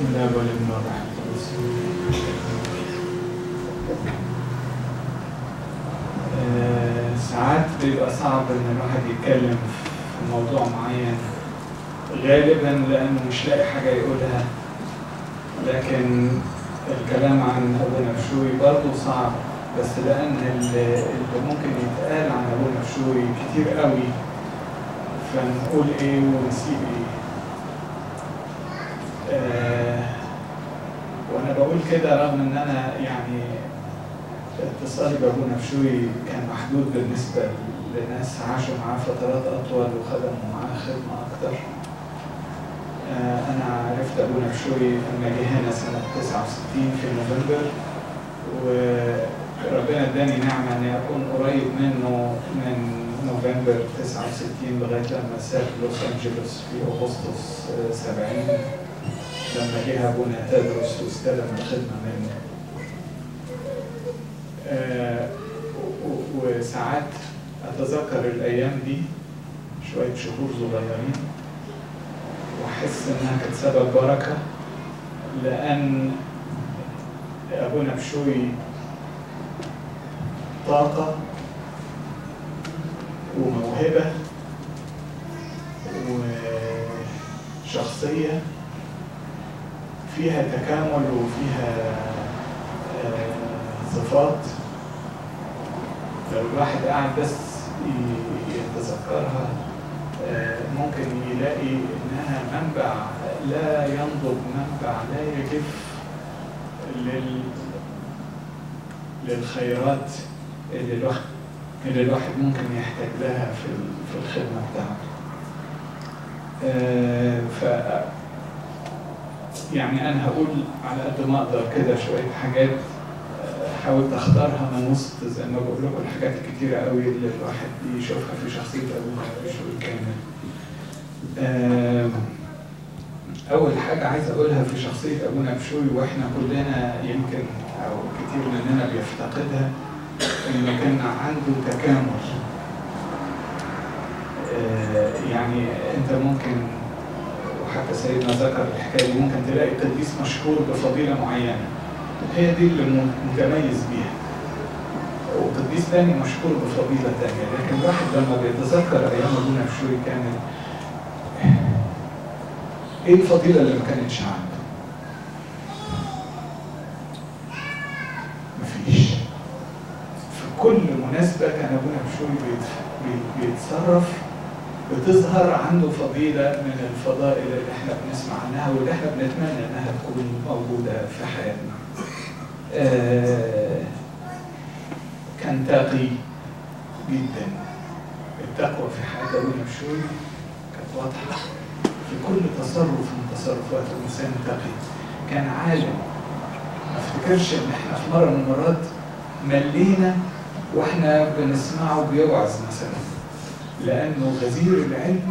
الله والابن والروح القدس آه، ساعات بيبقى صعب ان الواحد يتكلم في موضوع معين غالبا لانه مش لاقي حاجه يقولها لكن الكلام عن ابونا بشوي برضه صعب بس لان اللي اللي ممكن يتقال عن ابونا بشوي كتير قوي فنقول ايه ونسيب ايه آه، وانا بقول كده رغم ان انا يعني اتصالي بابونا بشوي كان محدود بالنسبه لناس عاشوا معاه فترات اطول وخدموا معاه خدمه اكتر آه، انا عرفت ابونا بشوي لما جه هنا سنه 69 في نوفمبر وربنا اداني نعمه اني اكون قريب منه من نوفمبر 69 لغايه لما سافر لوس انجلوس في اغسطس آه، 70 لما جه ابونا تدرس واستلم الخدمه منه آه، و- و- وساعات اتذكر الايام دي شويه شهور صغيرين واحس انها كانت سبب بركه لان ابونا بشوي طاقه وموهبه وشخصيه فيها تكامل وفيها آه، صفات لو الواحد قاعد بس ي- يتذكرها آه، ممكن يلاقي انها منبع لا ينضب منبع لا يجف لل للخيرات اللي الواحد اللي الواحد ممكن يحتاج لها في ال- في الخدمه بتاعته. آه، ف يعني انا هقول على قد ما اقدر كده شويه حاجات آه، حاولت اختارها من وسط زي ما بقول لكم الحاجات الكتيره قوي اللي الواحد يشوفها في شخصيه ابونا بشوي كامل. آه، اول حاجه عايز اقولها في شخصيه ابونا بشوي واحنا كلنا يمكن او كتير مننا بيفتقدها انه كان عنده تكامل. آه، يعني انت ممكن وحتى سيدنا ذكر الحكايه دي ممكن تلاقي قديس مشهور بفضيله معينه هي دي اللي م- متميز بيها وقديس تاني مشهور بفضيله تانيه لكن الواحد لما بيتذكر ايام ابونا بشوي كان ايه الفضيله اللي ما كانتش عنده؟ مفيش في كل مناسبه كان ابونا بشوي بيت- بي- بيتصرف بتظهر عنده فضيلة من الفضائل اللي احنا بنسمع عنها واللي احنا بنتمنى انها تكون موجودة في حياتنا. آه، كان تقي جدا. التقوى في حياة ابونا بشوي كانت واضحة في كل تصرف من تصرفاته انسان تقي. كان عالم. ما افتكرش ان احنا في مرة من المرات ملينا واحنا بنسمعه بيوعظ مثلا. لانه غزير العلم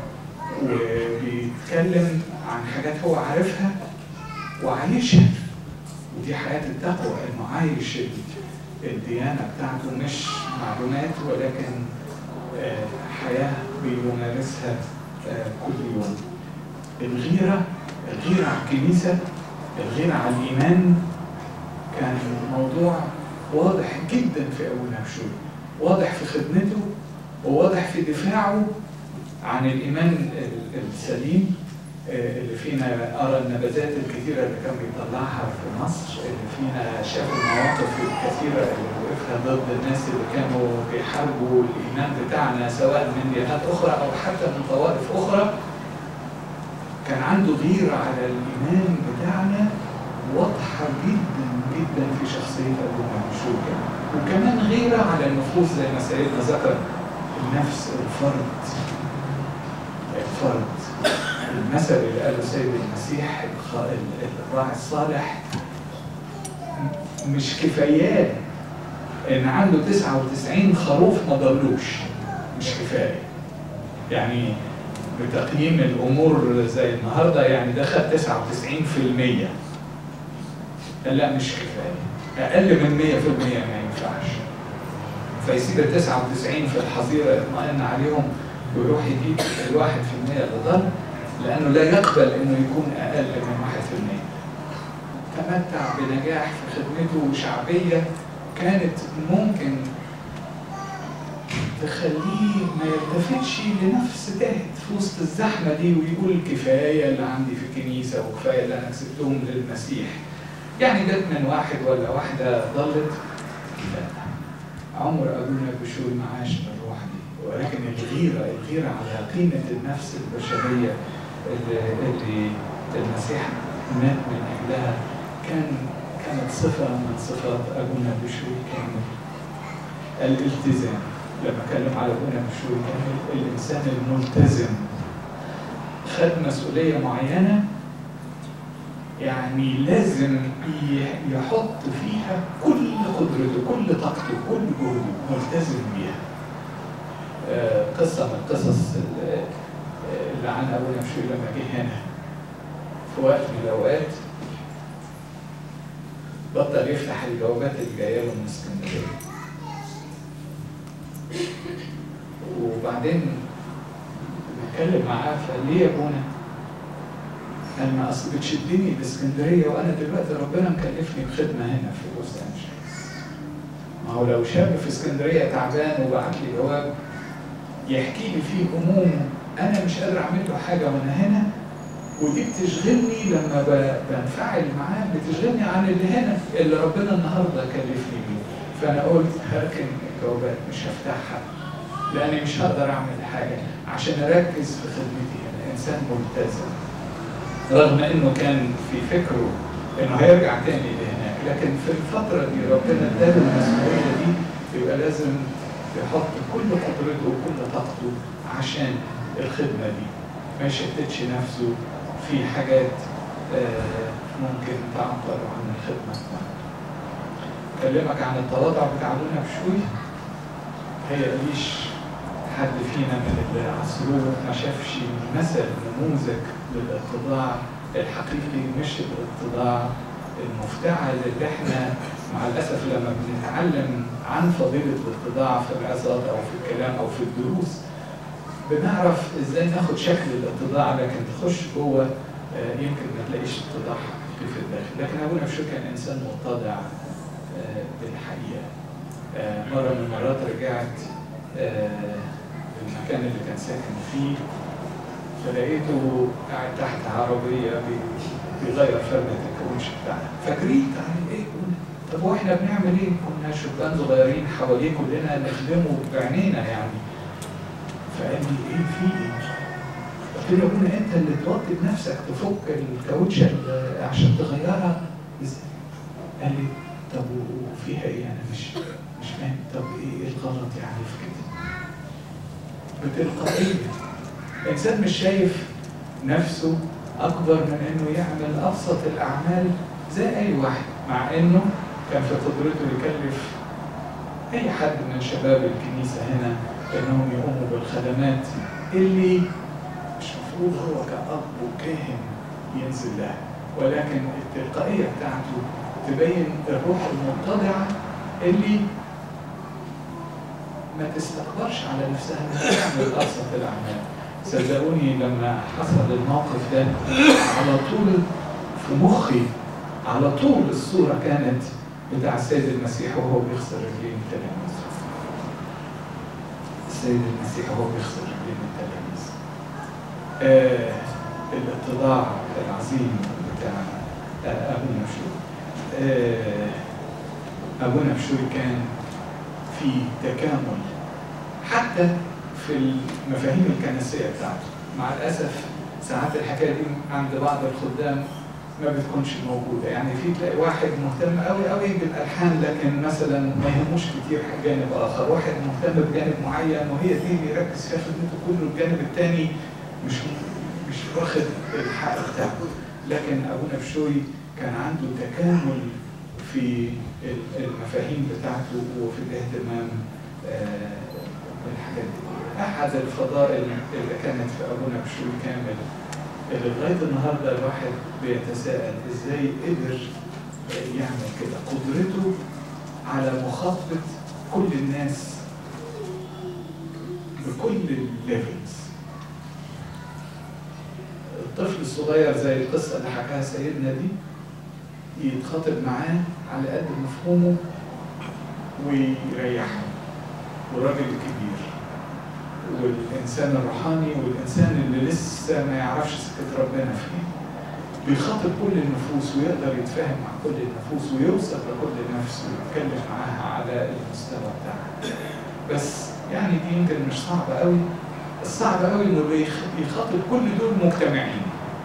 وبيتكلم عن حاجات هو عارفها وعايشها ودي حياه التقوى انه عايش ال- الديانه بتاعته مش معلومات ولكن آه، حياه بيمارسها آه، كل يوم الغيره الغيره على الكنيسه الغيره على الايمان كان موضوع واضح جدا في ابونا بشوي واضح في خدمته وواضح في دفاعه عن الإيمان ال- السليم آه، اللي فينا أرى النبذات الكثيرة اللي كان بيطلعها في مصر اللي فينا شاف المواقف الكثيرة اللي وقفها ضد الناس اللي كانوا بيحاربوا الإيمان بتاعنا سواء من ديانات أخرى أو حتى من طوائف أخرى كان عنده غيرة على الإيمان بتاعنا واضحة جدا جدا في شخصية أبونا بشوي وكمان غيرة على النفوس زي ما سيدنا ذكر النفس الفرد الفرد المثل اللي قاله سيد المسيح الخ- ال- الراعي الصالح م- مش كفايات ان عنده 99 خروف ما ضلوش مش كفايه يعني بتقييم الامور زي النهارده يعني ده خد 99% لا مش كفايه اقل من 100% ما ينفعش فيسيب ال 99 في الحظيره يطمئن عليهم ويروح يجيب الواحد في المية اللي ضل لأنه لا يقبل إنه يكون أقل من واحد في المية تمتع بنجاح في خدمته وشعبية كانت ممكن تخليه ما يلتفتش لنفس تحت في وسط الزحمة دي ويقول كفاية اللي عندي في الكنيسة وكفاية اللي أنا كسبتهم للمسيح يعني جت من واحد ولا واحدة ضلت لا عمر أبونا بشوي ما عاش بالروح دي ولكن الغيرة الغيرة على قيمة النفس البشرية اللي, اللي المسيح مات من أجلها كان كانت صفة من صفات أبونا بشوي كامل الالتزام لما اتكلم على ابونا بشوي كان الانسان الملتزم خد مسؤوليه معينه يعني لازم يحط فيها كل قدرته كل طاقته كل جهده ملتزم بيها قصه من القصص اللي عن ابونا بشوي لما جه هنا في وقت من الاوقات بطل يفتح الجوابات اللي جايه له من اسكندريه وبعدين نتكلم معاه فقال ليه يا ابونا؟ قال ما اصل بتشدني الاسكندريه وانا دلوقتي ربنا مكلفني بخدمه هنا في لوس انجلوس. ما هو لو شاب في اسكندريه تعبان وبعت لي جواب يحكي لي فيه هموم انا مش قادر اعمل له حاجه وانا هنا ودي بتشغلني لما بنفعل معاه بتشغلني عن اللي هنا اللي ربنا النهارده كلفني بيه. فانا قلت هركن الجوابات مش هفتحها لاني مش هقدر اعمل حاجه عشان اركز في خدمتي انا انسان ملتزم رغم انه كان في فكره انه هيرجع تاني لهناك لكن في الفتره دي ربنا اداله المسؤوليه دي يبقى لازم يحط كل قدرته وكل طاقته عشان الخدمه دي ما يشتتش نفسه في حاجات ممكن تعطل عن الخدمه بتاعته اكلمك عن التواضع بتاع ابونا بشوي هي ليش حد فينا من اللي عصروه ما شافش مثل نموذج للاتضاع الحقيقي مش الاتضاع المفتعل اللي احنا مع الاسف لما بنتعلم عن فضيله الاتضاع في العظات او في الكلام او في الدروس بنعرف ازاي ناخد شكل الاتضاع لكن تخش جوه يمكن ما تلاقيش اتضاع حقيقي في الداخل لكن ابونا بشوي كان انسان متضع بالحقيقه مره من المرات رجعت المكان اللي كان ساكن فيه فلقيته قاعد تحت عربيه بيغير فرده الكاوتش بتاعها فجريت عن ايه طب واحنا بنعمل ايه؟ كنا شبان صغيرين حواليه كلنا نخدمه بعينينا يعني فقال لي ايه في ايه؟ قلت له ابونا انت اللي توطي بنفسك تفك الكاوتشه عشان تغيرها قال لي طب وفيها ايه انا مش مش فاهم طب ايه الغلط يعني في كده بتلقائيه الانسان مش شايف نفسه اكبر من انه يعمل ابسط الاعمال زي اي واحد مع انه كان في قدرته يكلف اي حد من شباب الكنيسه هنا انهم يقوموا بالخدمات اللي مش مفروض هو كأب وكاهن ينزل لها ولكن التلقائيه بتاعته تبين الروح المتضعه اللي ما تستكبرش على نفسها انها تعمل ابسط الاعمال صدقوني لما حصل الموقف ده على طول في مخي على طول الصورة كانت بتاع السيد المسيح وهو بيخسر رجلين التلاميذ السيد المسيح وهو بيخسر رجلين التلاميذ آه الاتضاع العظيم بتاع آه أبونا بشوي آه أبونا بشوي كان في تكامل حتى في المفاهيم الكنسية بتاعته مع الأسف ساعات الحكاية دي عند بعض الخدام ما بتكونش موجودة يعني في تلاقي واحد مهتم قوي قوي بالألحان لكن مثلا ما يهموش كتير جانب آخر واحد مهتم بجانب معين وهي دي اللي يركز فيها خدمته كله الجانب الثاني مش مش واخد الحق بتاعه لكن أبونا بشوي كان عنده تكامل في المفاهيم بتاعته وفي الاهتمام بالحاجات دي احد الفضائل اللي كانت في ابونا بشوي كامل اللي لغايه النهارده الواحد بيتساءل ازاي قدر يعمل كده قدرته على مخاطبه كل الناس بكل الليفلز الطفل الصغير زي القصة اللي حكاها سيدنا دي يتخاطب معاه على قد مفهومه ويريحه والراجل الكبير والإنسان الروحاني والإنسان اللي لسه ما يعرفش سكة ربنا فيه بيخاطب كل النفوس ويقدر يتفاهم مع كل النفوس ويوصل لكل نفس ويتكلم معاها على المستوى بتاعها بس يعني دي يمكن مش صعبة قوي الصعب قوي انه بيخاطب كل دول مجتمعين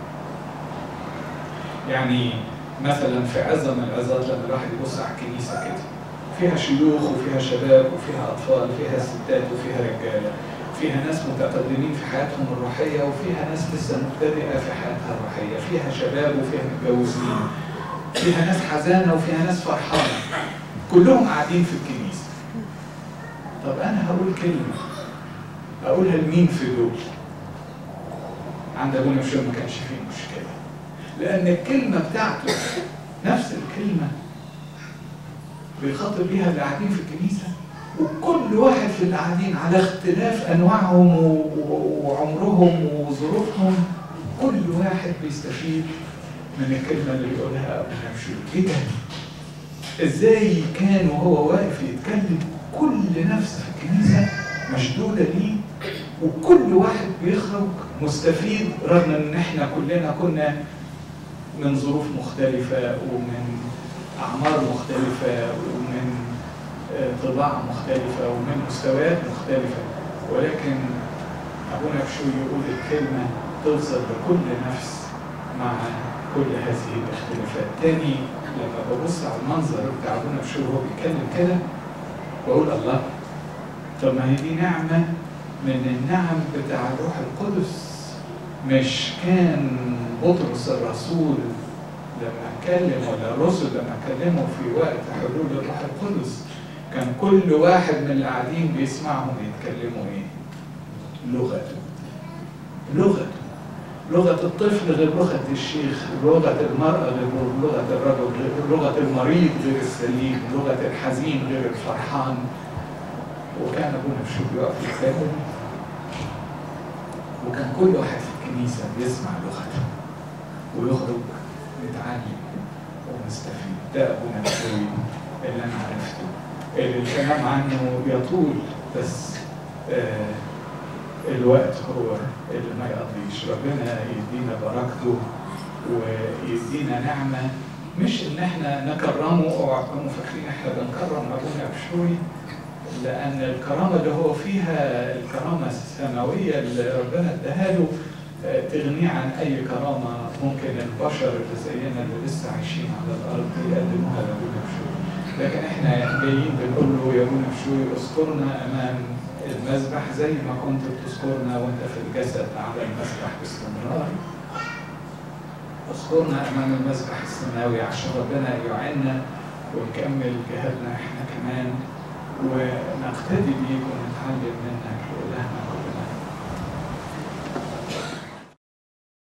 يعني مثلا في عظة من العظات لما الواحد يبص على الكنيسة كده فيها شيوخ وفيها شباب وفيها أطفال فيها ستات وفيها رجالة فيها ناس متقدمين في حياتهم الروحية وفيها ناس لسه مبتدئة في حياتها الروحية فيها شباب وفيها متجوزين فيها ناس حزانة وفيها ناس فرحانة كلهم قاعدين في الكنيسة طب أنا هقول كلمة أقولها لمين في دول؟ عند أبونا بشوي ما كانش فيه مشكلة لأن الكلمة بتاعته نفس الكلمة بيخاطب بيها اللي قاعدين في الكنيسة وكل واحد في اللي قاعدين على اختلاف أنواعهم وعمرهم وظروفهم كل واحد بيستفيد من الكلمة اللي بيقولها أبونا بشوي إيه ده؟ إزاي كان وهو واقف يتكلم كل نفس في الكنيسة مشدودة ليه وكل واحد بيخرج مستفيد رغم ان احنا كلنا كنا من ظروف مختلفة ومن أعمار مختلفة ومن طباع مختلفة ومن مستويات مختلفة ولكن أبونا بشوي يقول الكلمة توصل لكل نفس مع كل هذه الاختلافات تاني لما ببص على المنظر بتاع أبونا بشوي وهو بيتكلم كده بقول الله طب ما هي دي نعمة من النعم بتاع الروح القدس مش كان بطرس الرسول لما اتكلم ولا الرسل لما اتكلموا في وقت حلول الروح القدس كان كل واحد من اللي قاعدين بيسمعهم يتكلموا ايه؟ لغته لغته لغة الطفل غير لغة الشيخ لغة المرأة غير لغة الرجل غير لغة المريض غير السليم لغة الحزين غير الفرحان وكان ابونا بشوي بيقف يتكلم وكان كل واحد في الكنيسة بيسمع لغته ويخرج يتعلم ومستفيد ده ابونا بشوي اللي انا عرفته اللي الكلام عنه يطول بس آه الوقت هو اللي ما يقضيش ربنا يدينا بركته ويدينا نعمة مش ان احنا نكرمه اوعى تكونوا فاكرين احنا بنكرم ابونا بشوي لان الكرامه اللي هو فيها الكرامه السماويه اللي ربنا اداها له تغنيه عن اي كرامه ممكن البشر اللي زينا اللي لسه عايشين على الارض يقدموها لابونا بشوي لكن احنا جايين بنقول له يا ابونا بشوي اذكرنا امام المذبح زي ما كنت بتذكرنا وانت في الجسد على المذبح باستمرار اذكرنا امام المذبح السماوي عشان ربنا يعيننا ونكمل جهادنا احنا كمان ونقتدي بيك ونتعلم